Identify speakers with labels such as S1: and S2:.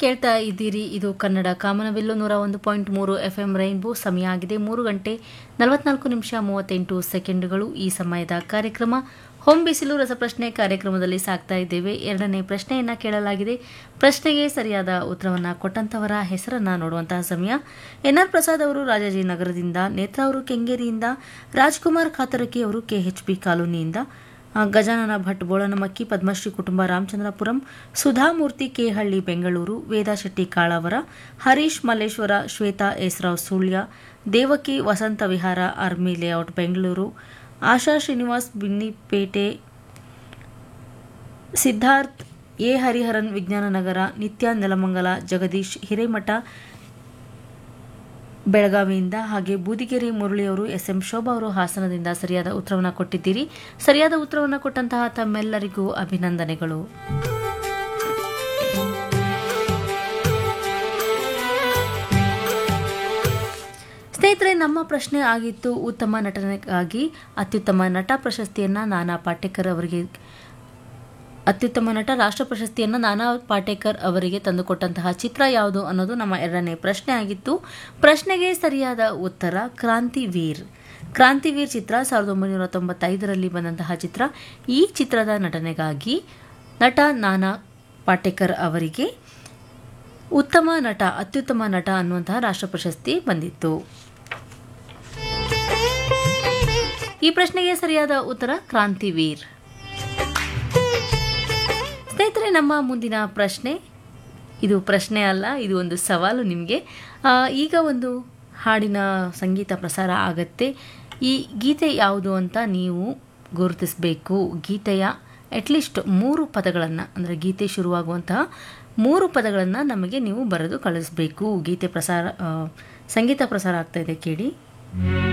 S1: ಕೇಳ್ತಾ ಇದ್ದೀರಿ ಇದು ಕನ್ನಡ ಕಾಮನಬಿಲ್ಲು ನೂರ ಒಂದು ಪಾಯಿಂಟ್ ಮೂರು ಎಫ್ ಎಂ ರೈನ್ಬೋ ಸಮಯ ಆಗಿದೆ ಮೂರು ಗಂಟೆ ನಲವತ್ನಾಲ್ಕು ನಿಮಿಷ ಮೂವತ್ತೆಂಟು ಸೆಕೆಂಡುಗಳು ಈ ಸಮಯದ ಕಾರ್ಯಕ್ರಮ ಹೋಮ್ ಬಿಸಿಲು ರಸಪ್ರಶ್ನೆ ಕಾರ್ಯಕ್ರಮದಲ್ಲಿ ಸಾಕ್ತಾ ಇದ್ದೇವೆ ಎರಡನೇ ಪ್ರಶ್ನೆಯನ್ನ ಕೇಳಲಾಗಿದೆ ಪ್ರಶ್ನೆಗೆ ಸರಿಯಾದ ಉತ್ತರವನ್ನ ಕೊಟ್ಟಂತವರ ಹೆಸರನ್ನ ನೋಡುವಂತಹ ಸಮಯ ಎನ್ಆರ್ ಪ್ರಸಾದ್ ಅವರು ರಾಜಾಜಿನಗರದಿಂದ ನೇತ್ರಾ ಅವರು ಕೆಂಗೇರಿಯಿಂದ ರಾಜ್ಕುಮಾರ್ ಖಾತರಕಿ ಅವರು ಕೆಎಚ್ಪಿ ಕಾಲೋನಿಯಿಂದ ಆ, ಗಜಾನನ ಭಟ್ ಬೋಳನಮಕ್ಕಿ ಪದ್ಮಶ್ರೀ ಕುಟುಂಬ ರಾಮಚಂದ್ರಪುರಂ ಸುಧಾಮೂರ್ತಿ ಕೇಹಳ್ಳಿ ಬೆಂಗಳೂರು ವೇದಾ Shetty ಕಾಳಾವರ Harish Malleshwara Shweta ಎಸ್ರಾವ್ Sullia Devaki Vasantha Vihara army layout Bengaluru Asha Srinivas Binnipete Siddharth A Hariharan Vijnana Nagar Nithya Nelamangala Jagadish Hiremath ಬೆಳಗಾವಿಯಿಂದ ಹಾಗೆ ಬೂದಿಗೆರೆ ಮುರಳಿಯವರು ಎಸ್ ಎಂ ಶೋಭಾ ಅವರು ಹಾಸನದಿಂದ ಸರಿಯಾದ ಉತ್ತರವನ್ನು ಕೊಟ್ಟಿದ್ದೀರಿ ಸರಿಯಾದ ಉತ್ತರವನ್ನು ಕೊಟ್ಟಂತಹ ತಮ್ಮೆಲ್ಲರಿಗೂ ಅಭಿನಂದನೆಗಳು ಸ್ನೇಹಿತರೆ ನಮ್ಮ ಪ್ರಶ್ನೆ ಆಗಿತ್ತು ಉತ್ತಮ ನಟನೆಗಾಗಿ ಅತ್ಯುತ್ತಮ ನಟ ಪ್ರಶಸ್ತಿಯನ್ನ ನಾನಾ ಪಾಟೇಕರ್ ಅವರಿಗೆ ಅತ್ಯುತ್ತಮ ನಟ ರಾಷ್ಟ್ರ ಪ್ರಶಸ್ತಿಯನ್ನು ನಾನಾ ಪಾಟೇಕರ್ ಅವರಿಗೆ ತಂದುಕೊಟ್ಟಂತಹ ಚಿತ್ರ ಯಾವುದು ಅನ್ನೋದು ನಮ್ಮ ಎರಡನೇ ಪ್ರಶ್ನೆ ಆಗಿತ್ತು ಪ್ರಶ್ನೆಗೆ ಸರಿಯಾದ ಉತ್ತರ ಕ್ರಾಂತಿವೀರ್ ಕ್ರಾಂತಿವೀರ್ ಚಿತ್ರ ಸಾವಿರದ ಒಂಬೈನೂರ ತೊಂಬತ್ತೈದರಲ್ಲಿ ಬಂದಂತಹ ಚಿತ್ರ ಈ ಚಿತ್ರದ ನಟನೆಗಾಗಿ ನಟ ನಾನಾ ಪಾಟೇಕರ್ ಅವರಿಗೆ ಉತ್ತಮ ನಟ ಅತ್ಯುತ್ತಮ ನಟ ಅನ್ನುವಂತಹ ರಾಷ್ಟ್ರ ಪ್ರಶಸ್ತಿ ಬಂದಿತ್ತು ಈ ಪ್ರಶ್ನೆಗೆ ಸರಿಯಾದ ಉತ್ತರ ಕ್ರಾಂತಿವೀರ್ ಸ್ನೇಹಿತರೆ ನಮ್ಮ ಮುಂದಿನ ಪ್ರಶ್ನೆ ಇದು ಪ್ರಶ್ನೆ ಅಲ್ಲ ಇದು ಒಂದು ಸವಾಲು ನಿಮಗೆ ಆ, ಈಗ ಒಂದು ಹಾಡಿನ ಸಂಗೀತ ಪ್ರಸಾರ ಆಗತ್ತೆ ಈ ಗೀತೆ ಯಾವುದು ಅಂತ ನೀವು ಗುರುತಿಸಬೇಕು ಗೀತೆಯ ಅಟ್ಲೀಸ್ಟ್ ಮೂರು ಪದಗಳನ್ನು ಅಂದರೆ ಗೀತೆ ಶುರುವಾಗುವಂತಹ ಮೂರು ಪದಗಳನ್ನು ನಮಗೆ ನೀವು ಬರೆದು ಕಳಿಸ್ಬೇಕು ಗೀತೆ ಪ್ರಸಾರ ಆ, ಸಂಗೀತ ಪ್ರಸಾರ ಆಗ್ತಾ ಇದೆ ಕೇಳಿ